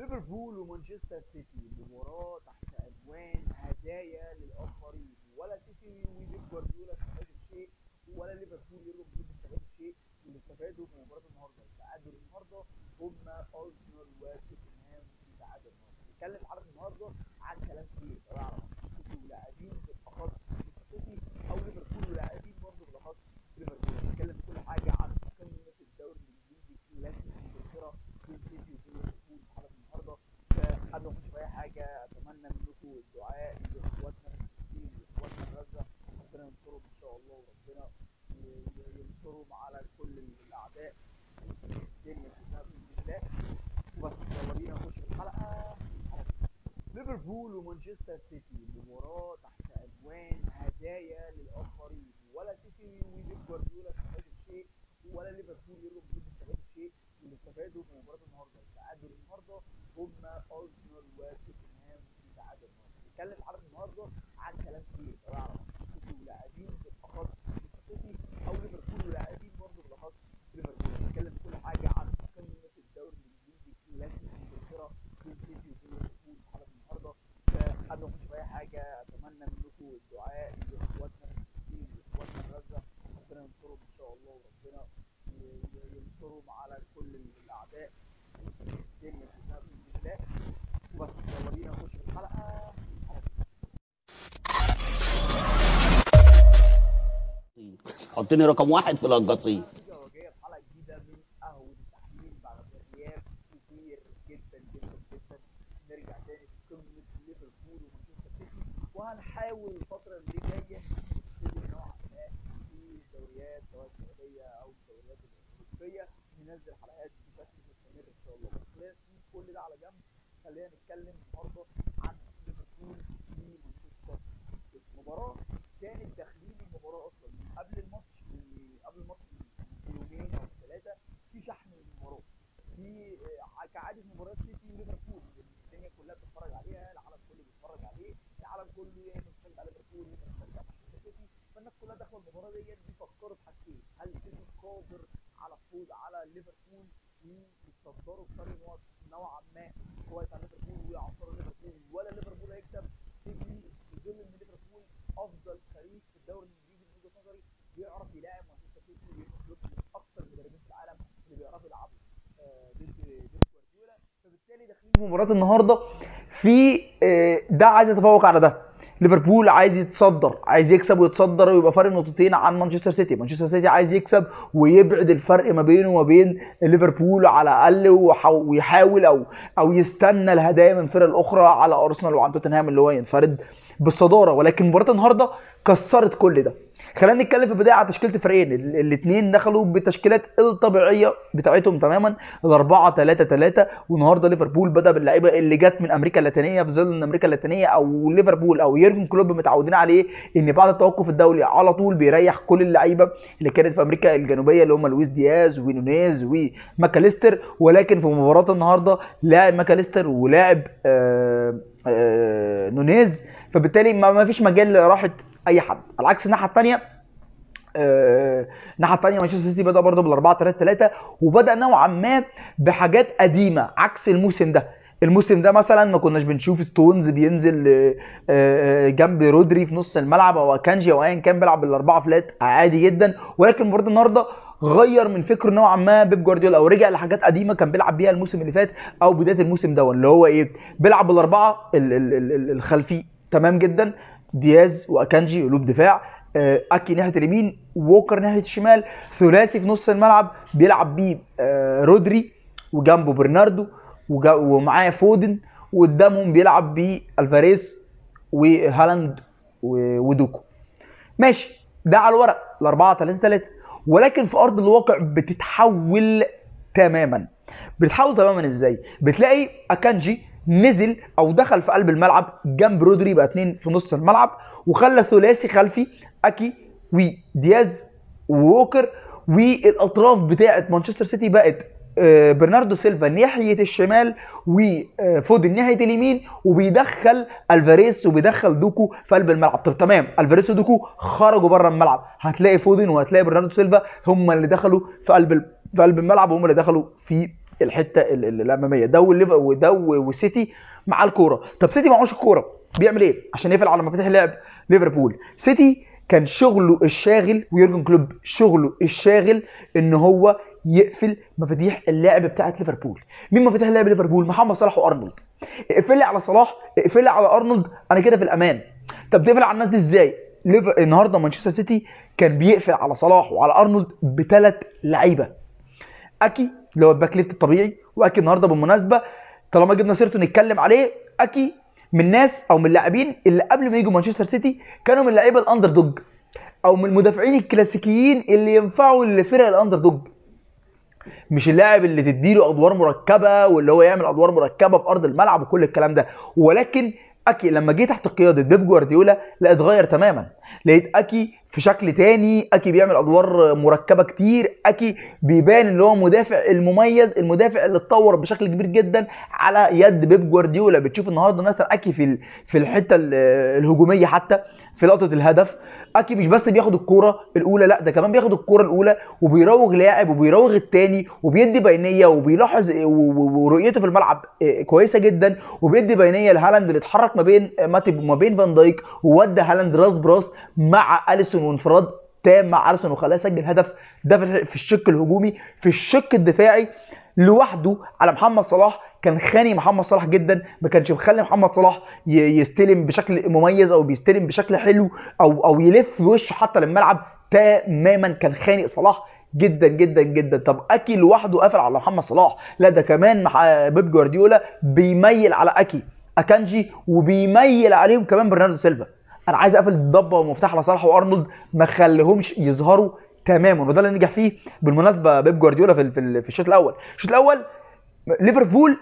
ليفربول ومانشستر سيتي مباراة تحت عنوان هدايا للآخرين ولا سيتي وبيب جوارديولا استفادوا شيء ولا ليفربول يورجن كلوب استفادوا شيء اللي استفادوا من مباراة النهارده التعادل النهارده هم أرسنال وتوتنهام في تعادل النهارده نتكلم في حلقة النهارده عن كلام كتير سواء على مانشستر سيتي ولاعبين بالاخص مانشستر سيتي او ليفربول ولاعبين برضه بالاخص ليفربول نتكلم في كل حاجة عن قمة الدوري الإنجليزي كلاسيكو إنجلترا بين سيتي وبين ليفربول في حلقة النهارده فقبل ما نخش في أي حاجة أتمنى منكم الدعاء لإخواتنا المسلمين وإخواتنا في غزة ربنا ينصرهم إن شاء الله وربنا ي- ي- ينصرهم على كل الأعداء الدنيا كلها بإذن الله وبس يلا بينا نخش في الحلقة على طول. ليفربول ومانشستر سيتي مباراة تحت عنوان هدايا للآخرين ولا سيتي وبيب جوارديولا استفادوا شيء ولا ليفربول يورجن كلوب استفادوا شيء اللي استفادوا من مباراة النهارده التعادل النهارده هم أرسنال وتوتنهام في تعادل النهارده نتكلم في حلقة النهارده عن كلام كتير سواء على مانشستر سيتي ولاعبين بالاخص مانشستر سيتي او ليفربول ولاعبين برضه بالاخص ليفربول نتكلم في كل حاجة عن قمة الدوري الإنجليزي كلاسيكو إنجلترا بين سيتي وبين ليفربول في حلقة النهارده فقبل ما نخش في أي حاجة أتمنى منكم الدعاء لإخواتنا المسلمين وإخواتنا في غزة ربنا ينصرهم إن شاء الله وربنا ي- ي- ينصرهم على كل الأعداء الدنيا كلها بإذن الله وبس يلا بينا نخش في الحلقة على طول. حطني رقم واحد في القصيم نتيجة وجاية في حلقة جديدة من قهوة التحليل بعد غياب كتير جدا جدا جدا نرجع تاني في قمة ليفربول ومانشستر سيتي وهنحاول الفترة اللي جاية نبتدي نوعا ما في الدوريات سواء السعودية أو الدوريات الأوروبية ننزل حلقات بشكل مستمر إن شاء الله بس خلينا نسيب كل ده على جنب خلينا نتكلم النهاردة عن ليفربول ومانشستر سيتي مباراة كانت تخليل المباراة أصلا من قبل الماتش من قبل الماتش بيومين أو ثلاثة في شحن للمباراة في آه، كعادة مباريات سيتي وليفربول الدنيا كلها بتتفرج عليها العالم كله بيتفرج عليه العالم كله يا اما بيتفرج على ليفربول يا اما بيتفرج على مانشستر سيتي فالناس كلها داخله المباراه ديت بيفكروا في حاجتين هل سيتي قادر على الفوز على ليفربول ويتصدروا بفرق نقط نوعا ما كويس على ليفربول ويعصروا ليفربول ولا ليفربول هيكسب سيتي في ظل ان ليفربول افضل فريق في الدوري الانجليزي من وجهه نظري بيعرف يلاعب مانشستر سيتي ويورجن كلوب من اكثر المدربين في العالم اللي بيعرفوا يلعبوا آه، ضد ضد جوارديولا فبالتالي داخلين في مباراه النهارده في آه، ده عايز يتفوق على ده ليفربول عايز يتصدر عايز يكسب ويتصدر ويبقى فرق نقطتين عن مانشستر سيتي مانشستر سيتي عايز يكسب ويبعد الفرق ما بينه وما بين ليفربول على الاقل وحاو- ويحاول او او يستنى الهدايا من الفرق الاخرى على ارسنال وعن توتنهام اللي هو ينفرد بالصداره ولكن مباراه النهارده كسرت كل ده خلينا نتكلم في البدايه على تشكيله الفريقين الاثنين دخلوا بالتشكيلات الطبيعيه بتاعتهم تماما الأربعة 3 3 والنهارده ليفربول بدا باللعيبه اللي جت من امريكا اللاتينيه في ظل ان امريكا اللاتينيه او ليفربول او يورجن كلوب متعودين عليه ان بعد التوقف الدولي على طول بيريح كل اللعيبه اللي كانت في امريكا الجنوبيه اللي هم لويس دياز ونونيز وماكاليستر ولكن في مباراه النهارده لاعب ماكاليستر ولاعب آه آه نونيز فبالتالي ما ما فيش مجال لراحه اي حد على عكس الناحيه الثانيه آه، الناحيه الثانيه مانشستر سيتي بدا برضه بال 4 3 3 وبدا نوعا ما بحاجات قديمه عكس الموسم ده الموسم ده مثلا ما كناش بنشوف ستونز بينزل آه، آه، جنب رودري في نص الملعب او كانجي او ايا كان بيلعب بالاربعه فلات عادي جدا ولكن برضه النهارده غير من فكره نوعا ما بيب جوارديولا او رجع لحاجات قديمه كان بيلعب بيها الموسم اللي فات او بدايه الموسم ده اللي هو ايه بيلعب بالاربعه ال- ال- ال- ال- الخلفي تمام جدا دياز واكانجي قلوب دفاع آه، اكي ناحيه اليمين ووكر ناحيه الشمال ثلاثي في نص الملعب بيلعب بيه آه، رودري وجنبه برناردو وجا- ومعاه فودن وقدامهم بيلعب بيه الفاريز وهالاند و- ودوكو ماشي ده على الورق الأربعة 3 3 ولكن في أرض الواقع بتتحول تماما بتتحول تماما ازاي؟ بتلاقي أكانجي نزل أو دخل في قلب الملعب جنب رودري بقى اتنين في نص الملعب وخلى ثلاثي خلفي أكي ودياز ووكر والاطراف بتاعه مانشستر سيتي بقت آه، برناردو سيلفا ناحيه الشمال وفودن ناحيه اليمين وبيدخل الفاريز وبيدخل دوكو في قلب الملعب طب تمام الفاريز ودوكو خرجوا بره الملعب هتلاقي فودن وهتلاقي برناردو سيلفا هم اللي دخلوا في قلب ال- في قلب الملعب وهم اللي دخلوا في الحته ال- ال- الاماميه ده والليفر وده و- والسيتي معاه الكوره طب سيتي معهوش الكوره بيعمل ايه عشان يقفل على مفاتيح لعب ليفربول سيتي كان شغله الشاغل ويورجن كلوب شغله الشاغل ان هو يقفل مفاتيح اللعب بتاعه ليفربول مين مفاتيح لعب ليفربول محمد صلاح وارنولد اقفلي على صلاح اقفلي على ارنولد انا كده في الامان طب تقفل على الناس دي ازاي ليفر النهارده مانشستر سيتي كان بيقفل على صلاح وعلى ارنولد بثلاث لعيبه اكي اللي هو الباك ليفت الطبيعي واكي النهارده بالمناسبه طالما جبنا سيرته نتكلم عليه اكي من الناس او من اللاعبين اللي قبل ما يجوا مانشستر سيتي كانوا من اللعيبه الاندر دوج او من المدافعين الكلاسيكيين اللي ينفعوا لفرق الاندر دوج مش اللاعب اللي تديله ادوار مركبه واللي هو يعمل ادوار مركبه في ارض الملعب وكل الكلام ده ولكن اكي لما جه تحت قياده بيب جوارديولا لا اتغير تماما لقيت اكي في شكل تاني اكي بيعمل ادوار مركبه كتير اكي بيبان ان هو مدافع المميز المدافع اللي اتطور بشكل كبير جدا على يد بيب جوارديولا بتشوف النهارده ناثان اكي في ال- في الحته ال- الهجوميه حتى في لقطه الهدف اكي مش بس بياخد الكوره الاولى لا ده كمان بياخد الكوره الاولى وبيراوغ لاعب وبيراوغ التاني وبيدي بينيه وبيلاحظ و- و- ورؤيته في الملعب آه، كويسه جدا وبيدي بينيه لهالاند اللي اتحرك ما بين آه، ماتيب وما بين فان دايك وودى هالاند راس براس مع اليسون وانفراد تام مع اليسون وخلاه يسجل هدف ده في الح- في الشق الهجومي في الشق الدفاعي لوحده على محمد صلاح كان خاني محمد صلاح جدا ما كانش مخلي محمد صلاح ي- يستلم بشكل مميز او بيستلم بشكل حلو او او يلف وشه حتى للملعب تماما كان خانق صلاح جدا جدا جدا طب اكي لوحده قافل على محمد صلاح لا ده كمان مع بيب جوارديولا بيميل على اكي اكانجي وبيميل عليهم كمان برناردو سيلفا انا عايز اقفل الضبه ومفتاح على صلاح وارنولد ما خليهمش يظهروا تماما وده اللي نجح فيه بالمناسبه بيب جوارديولا في ال- في ال- في الشوط الاول الشوط الاول ليفربول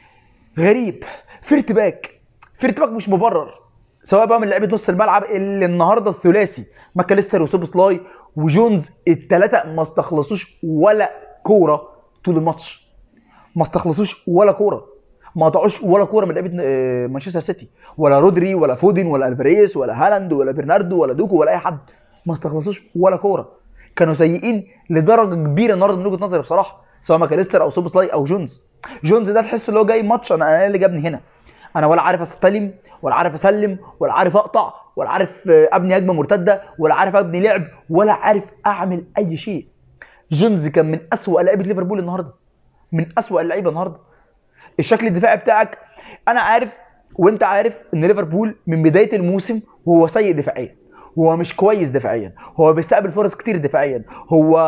غريب في ارتباك في ارتباك مش مبرر سواء بقى من لعيبه نص الملعب اللي النهارده الثلاثي ماكاليستر وسوبسلاي وجونز الثلاثه ما استخلصوش ولا كوره طول الماتش ما استخلصوش ولا كوره ما قطعوش ولا كوره من لعيبه آه، مانشستر سيتي ولا رودري ولا فودن ولا الفاريز ولا هالاند ولا برناردو ولا دوكو ولا اي حد ما استخلصوش ولا كوره كانوا سيئين لدرجه كبيره النهارده من وجهه نظري بصراحه سواء ماكاليستر او سوبسلاي او جونز جونز ده تحس ان هو جاي ماتش انا انا اللي جابني هنا انا ولا عارف استلم ولا عارف اسلم ولا عارف اقطع ولا عارف آه، ابني هجمه مرتده ولا عارف ابني لعب ولا عارف اعمل اي شيء جونز كان من اسوأ لعيبه ليفربول النهارده من اسوأ اللعيبه النهارده الشكل الدفاعي بتاعك انا عارف وانت عارف ان ليفربول من بدايه الموسم وهو سيء دفاعيا هو مش كويس دفاعيا هو بيستقبل فرص كتير دفاعيا هو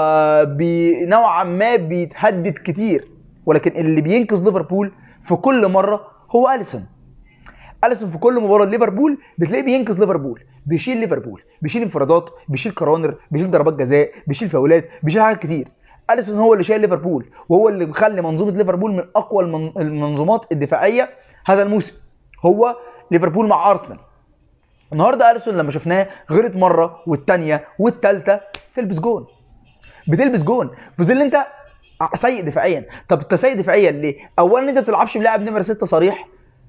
بي نوعا ما بيتهدد كتير ولكن اللي بينقذ ليفربول في كل مره هو اليسون اليسون في كل مباراه ليفربول بتلاقيه بينقذ ليفربول بيشيل ليفربول بيشيل انفرادات بيشيل كرانر بيشيل ضربات جزاء بيشيل فاولات بيشيل حاجات كتير اليسون هو اللي شايل ليفربول وهو اللي مخلي منظومه ليفربول من اقوى المن- المنظومات الدفاعيه هذا الموسم هو ليفربول مع ارسنال النهارده اليسون لما شفناه غلط مره والثانيه والثالثه تلبس جون بتلبس جون في ظل انت سيء دفاعيا طب انت سيء دفاعيا ليه؟ اولا انت ما بتلعبش بلاعب نمره 6 صريح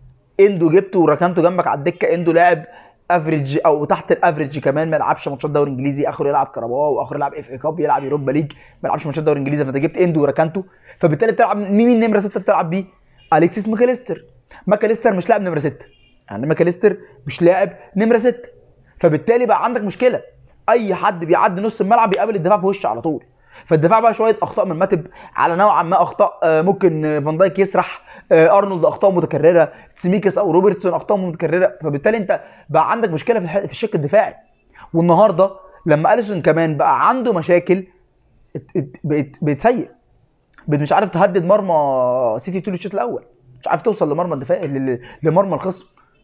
اندو جبته وركنته جنبك على الدكه اندو لاعب افريج او تحت الافريج كمان ما يلعبش ماتشات دوري انجليزي اخره يلعب كرباو واخره يلعب اف اي كاب يلعب يوروبا ليج ما يلعبش ماتشات دوري انجليزي فانت جبت اندو وركنته فبالتالي بتلعب مين النمره 6 بتلعب بيه؟ اليكسيس ماكاليستر ماكاليستر مش لاعب نمره 6 يعني ماكاليستر مش لاعب نمره 6 فبالتالي بقى عندك مشكله اي حد بيعدي نص الملعب بيقابل الدفاع في وشه على طول فالدفاع بقى شويه اخطاء من ماتب على نوعا ما اخطاء آه، ممكن آه، فان دايك يسرح آه، ارنولد اخطاء متكرره سميكس او روبرتسون اخطاء متكرره فبالتالي انت بقى عندك مشكله في الح- في الشق الدفاعي والنهارده لما اليسون كمان بقى عنده مشاكل ات- ات- بقت بقت سيء بقت مش عارف تهدد مرمى سيتي طول الشوط الاول مش عارف توصل لمرمى الدفاع ل- ل- لمرمى الخصم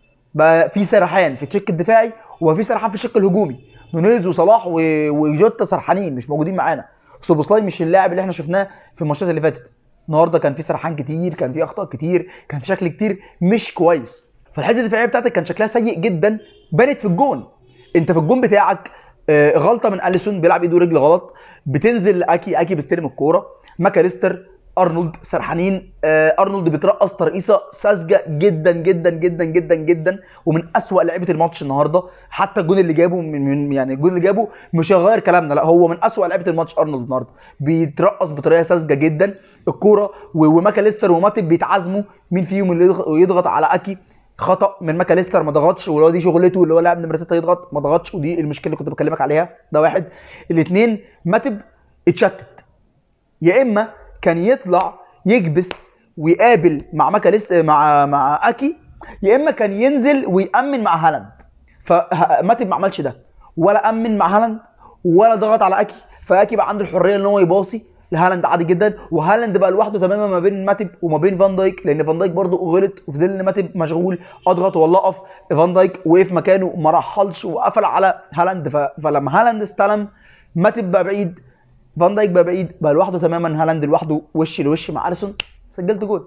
بقى في سرحان في الشق الدفاعي وفي سرحان في الشق الهجومي نونيز وصلاح و- وجوتا سرحانين مش موجودين معانا سوبوسلاي مش اللاعب اللي احنا شفناه في الماتشات اللي فاتت النهارده كان في سرحان كتير كان في اخطاء كتير كان في شكل كتير مش كويس فالحته الدفاعيه بتاعتك كان شكلها سيء جدا بانت في الجون انت في الجون بتاعك آه، غلطه من اليسون بيلعب ايده ورجل غلط بتنزل اكي اكي بيستلم الكوره ماكاليستر ارنولد سرحانين آه ارنولد بيترقص ترقيصه ساذجه جدا جدا جدا جدا جدا ومن اسوأ لعيبه الماتش النهارده حتى الجون اللي جابه من, من يعني الجون اللي جابه مش هيغير كلامنا لا هو من اسوأ لعيبه الماتش ارنولد النهارده بيترقص بطريقه ساذجه جدا الكوره و- وماكاليستر وماتب بيتعازموا مين فيهم اللي يضغ- يضغط على اكي خطا من ماكاليستر ما ضغطش ولو دي شغلته اللي هو لاعب نمره 6 يضغط ما ضغطش ودي المشكله اللي كنت بكلمك عليها ده واحد الاثنين ماتب اتشتت يا اما كان يطلع يكبس ويقابل مع ماكاليست مع مع اكي يا اما كان ينزل ويامن مع هالاند فماتب ما عملش ده ولا امن مع هالاند ولا ضغط على اكي فاكي بقى عنده الحريه ان هو يباصي لهالاند عادي جدا وهالاند بقى لوحده تماما ما بين ماتب وما بين فان دايك لان فان دايك برضه غلط وفي ظل ان ماتب مشغول اضغط والله اقف فان دايك وقف مكانه ما رحلش وقفل على هالاند ف... فلما هالاند استلم ماتب بقى بعيد فان دايك بقى بعيد بقى لوحده تماما هالاند لوحده وش لوش مع اليسون سجلت جول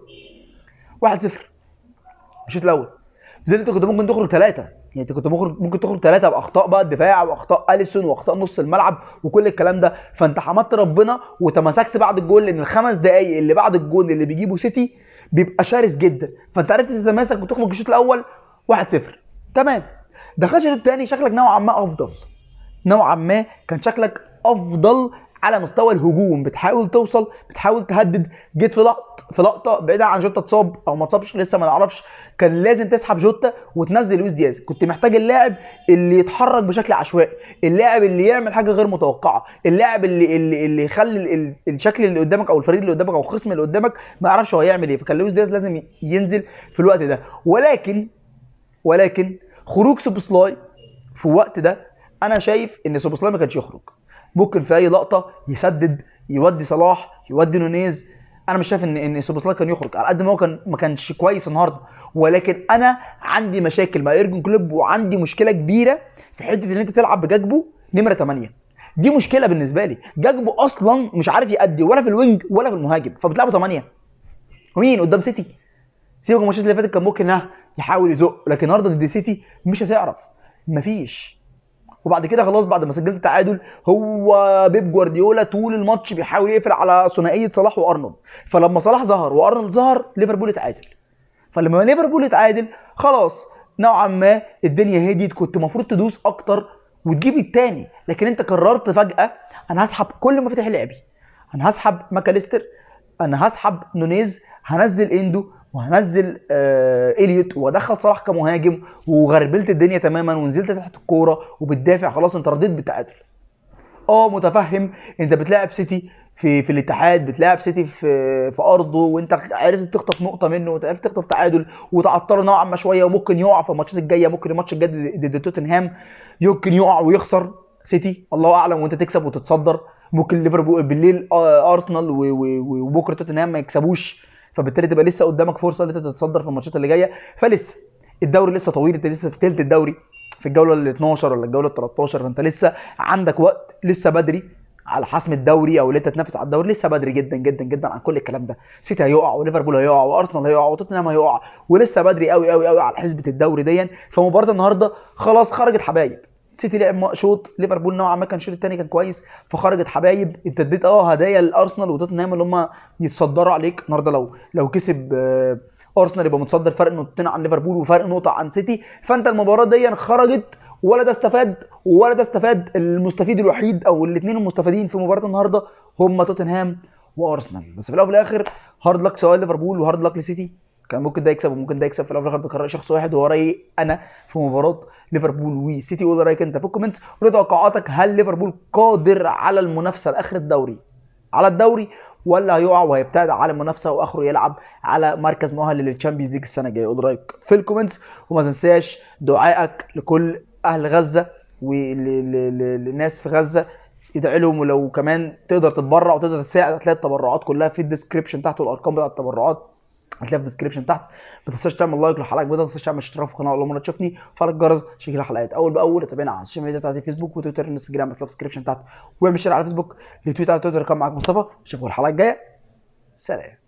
1-0 الشوط الاول زي انت كنت ممكن تخرج ثلاثه يعني انت كنت ممكن ممكن تخرج ثلاثه باخطاء بقى الدفاع واخطاء اليسون واخطاء نص الملعب وكل الكلام ده فانت حمدت ربنا وتمسكت بعد الجول لان الخمس دقائق اللي بعد الجول اللي بيجيبه سيتي بيبقى شرس جدا فانت عرفت تتماسك وتخرج الشوط الاول 1-0 تمام دخلت الشوط الثاني شكلك نوعا ما افضل نوعا ما كان شكلك افضل على مستوى الهجوم بتحاول توصل بتحاول تهدد جيت في لقط في لقطه بعيدا عن جوتا اتصاب او ما اتصابش لسه ما نعرفش كان لازم تسحب جوتا وتنزل لويس دياز كنت محتاج اللاعب اللي يتحرك بشكل عشوائي اللاعب اللي يعمل حاجه غير متوقعه اللاعب اللي اللي, اللي يخلي ال- ال- الشكل اللي قدامك او الفريق اللي قدامك او الخصم اللي قدامك ما يعرفش هو هيعمل ايه فكان لويس دياز لازم ينزل في الوقت ده ولكن ولكن خروج سوبوسلاي في الوقت ده انا شايف ان سوبوسلاي ما كانش يخرج ممكن في اي لقطه يسدد يودي صلاح يودي نونيز انا مش شايف ان ان سوبوسلاي كان يخرج على قد ما هو كان ما كانش كويس النهارده ولكن انا عندي مشاكل مع ايرجن كلوب وعندي مشكله كبيره في حته ان انت تلعب بجاكبو نمره 8 دي مشكله بالنسبه لي جاكبو اصلا مش عارف يأدي ولا في الوينج ولا في المهاجم فبتلعبه 8 ومين قدام سيتي سيبك من الماتشات اللي فاتت كان ممكن ها يحاول يزق لكن النهارده ضد سيتي مش هتعرف مفيش وبعد كده خلاص بعد ما سجلت التعادل هو بيب جوارديولا طول الماتش بيحاول يقفل على ثنائيه صلاح وارنولد فلما صلاح ظهر وارنولد ظهر ليفربول اتعادل فلما ليفربول اتعادل خلاص نوعا ما الدنيا هديت كنت المفروض تدوس اكتر وتجيب التاني لكن انت قررت فجاه انا هسحب كل مفاتيح لعبي انا هسحب ماكاليستر انا هسحب نونيز هنزل اندو وهنزل آه اليوت وادخل صلاح كمهاجم وغربلت الدنيا تماما ونزلت تحت الكوره وبتدافع خلاص انت رضيت بالتعادل اه متفهم انت بتلاعب سيتي في في الاتحاد بتلاعب سيتي في في ارضه وانت عرفت تخطف نقطه منه وعرفت تخطف تعادل وتعطله نوعا ما شويه وممكن يقع في الماتشات الجايه ممكن الماتش الجاي ضد توتنهام يمكن يقع ويخسر سيتي الله اعلم وانت تكسب وتتصدر ممكن ليفربول بالليل آه، ارسنال و- و- و- وبكره توتنهام ما يكسبوش فبالتالي تبقى لسه قدامك فرصه ان انت تتصدر في الماتشات اللي جايه فلسه الدوري لسه طويل انت لسه في ثلث الدوري في الجوله ال 12 ولا الجوله ال 13 فانت لسه عندك وقت لسه بدري على حسم الدوري او ان انت تنافس على الدوري لسه بدري جدا جدا جدا عن كل الكلام ده سيتي هيقع وليفربول هيقع وارسنال هيقع وتوتنهام هيقع ولسه بدري قوي قوي قوي على حسبه الدوري دي فمباراه النهارده خلاص خرجت حبايب سيتي لعب شوط ليفربول نوعا ما كان الشوط الثاني كان كويس فخرجت حبايب انت اديت اه هدايا لارسنال وتوتنهام اللي هم يتصدروا عليك النهارده لو لو كسب آه، ارسنال يبقى متصدر فرق نقطتين عن ليفربول وفرق نقطه عن سيتي فانت المباراه دي خرجت ولا ده استفاد ولا ده استفاد المستفيد الوحيد او الاثنين المستفيدين في مباراه النهارده هم توتنهام وارسنال بس في الاول وفي الاخر هارد لك سواء ليفربول وهارد لك لسيتي كان ممكن ده يكسب وممكن ده يكسب في الاول وفي الاخر ده قرار شخص واحد وهو رايي انا في مباراه ليفربول وسيتي قول رايك انت في الكومنتس قول توقعاتك هل ليفربول قادر على المنافسه لاخر الدوري على الدوري ولا هيقع وهيبتعد عن المنافسه واخره يلعب على مركز مؤهل للتشامبيونز ليج السنه الجايه قول رايك في الكومنتس وما تنساش دعائك لكل اهل غزه وللناس في غزه ادعي لهم ولو كمان تقدر تتبرع وتقدر تساعد هتلاقي التبرعات كلها في الديسكربشن تحت والارقام بتاعت التبرعات هتلاقيها في الديسكربشن تحت ما تنساش تعمل لايك للحلقه الجديده ما تنساش تعمل اشتراك في القناه اول مره تشوفني وفعل الجرس عشان يجيلك حلقات اول باول تابعنا على السوشيال ميديا بتاعتي فيسبوك وتويتر وانستجرام هتلاقي في الديسكربشن تحت واعمل شير على فيسبوك ريتويت على تويتر كان معاك مصطفى اشوفكم الحلقه الجايه سلام